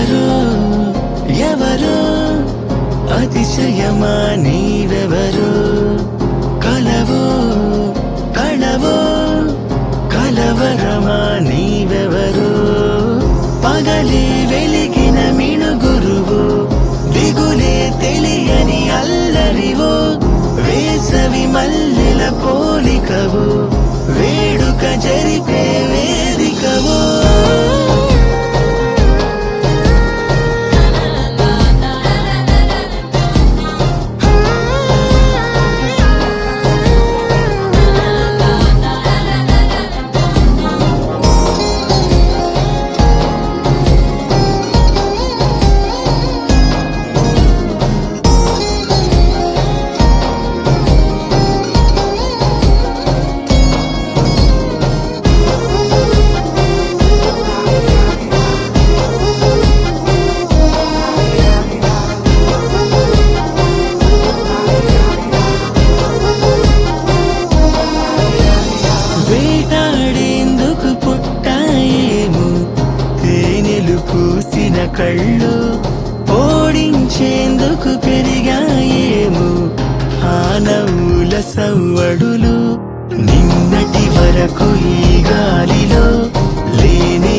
ఎవరు ఎవరు అతిశయమా నీవెవరు కలవు కళవు కలవరమా నీవెవరు పగలే వెలిగిన మిణుగురువు దిగులే తెలియని అల్లరివు వేసవి మల్లెల పోలికవు వేడుక జరిపే వేదికవు వేటాడేందుకు పుట్టాయేమో తేనెలు పూసిన కళ్ళు ఓడించేందుకు పెరిగాయేమో ఆ నవ్వుల సవ్వడులు నిన్నటి వరకు ఈ గాలిలో లేని